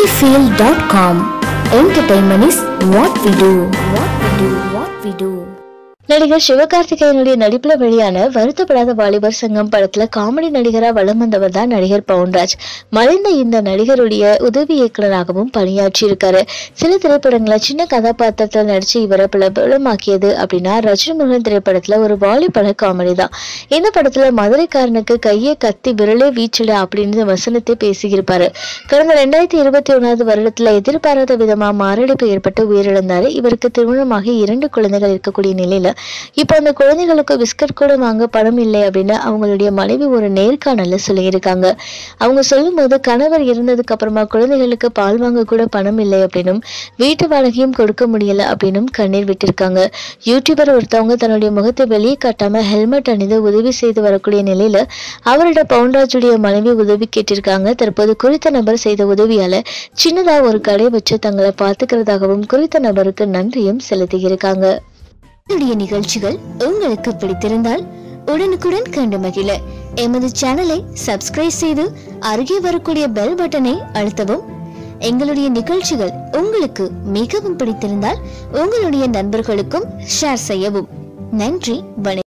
sunnyfield.com. Entertainment is what we do. What we do. What we do. நடிகர் சிவகார்த்திகேயனுடைய நடிப்புல வெளியான வருத்தப்படாத வாலிபர் சங்கம் படத்துல காமெடி நடிகரா வலம் வந்தவர் தான் நடிகர் பவுன்ராஜ் மறைந்த இந்த நடிகருடைய உதவி இயக்குனராகவும் பணியாற்றி இருக்காரு சில திரைப்படங்களை சின்ன கதாபாத்திரத்துல நடிச்சு இவரை பிரபலமாக்கியது அப்படின்னா ரஜினி முருகன் திரைப்படத்துல ஒரு வாலிபட காமெடி தான் இந்த படத்துல மதுரைக்காரனுக்கு கையை கத்தி விரலே வீச்சிட அப்படின்னு வசனத்தை பேசியிருப்பாரு கடந்த ரெண்டாயிரத்தி இருபத்தி ஒன்னாவது வருடத்துல எதிர்பாராத விதமா மாரடைப்பு ஏற்பட்டு உயிரிழந்தாரு இவருக்கு திருமணமாகி இரண்டு குழந்தைகள் இருக்கக்கூடிய நிலையில இப்போ அந்த குழந்தைகளுக்கு பிஸ்கட் கூட வாங்க பணம் இல்லை அப்படின்னு அவங்களுடைய மனைவி ஒரு நேர்காணல்ல சொல்லியிருக்காங்க அவங்க சொல்லும்போது கணவர் இறந்ததுக்கு அப்புறமா குழந்தைகளுக்கு பால் வாங்க கூட பணம் இல்லை அப்படின்னும் வீட்டு வாடகையும் கொடுக்க முடியல அப்படின்னும் கண்ணீர் விட்டிருக்காங்க யூடியூபர் ஒருத்தவங்க தன்னுடைய முகத்தை வெளியே காட்டாம ஹெல்மெட் அணிந்து உதவி செய்து வரக்கூடிய நிலையில அவரோட பவுன்ராஜுடைய மனைவி உதவி கேட்டிருக்காங்க தற்போது குறித்த நபர் செய்த உதவியால சின்னதா ஒரு கடை வச்சு தங்களை பார்த்துக்கிறதாகவும் குறித்த நபருக்கு நன்றியும் செலுத்தியிருக்காங்க என்னுடைய நிகழ்ச்சிகள் உங்களுக்கு பிடித்திருந்தால் உடனுக்குடன் கண்டு மகிழ எமது சேனலை சப்ஸ்கிரைப் செய்து அருகே வரக்கூடிய பெல் பட்டனை அழுத்தவும் எங்களுடைய நிகழ்ச்சிகள் உங்களுக்கு மிகவும் பிடித்திருந்தால் உங்களுடைய நண்பர்களுக்கும் ஷேர் செய்யவும் நன்றி வணக்கம்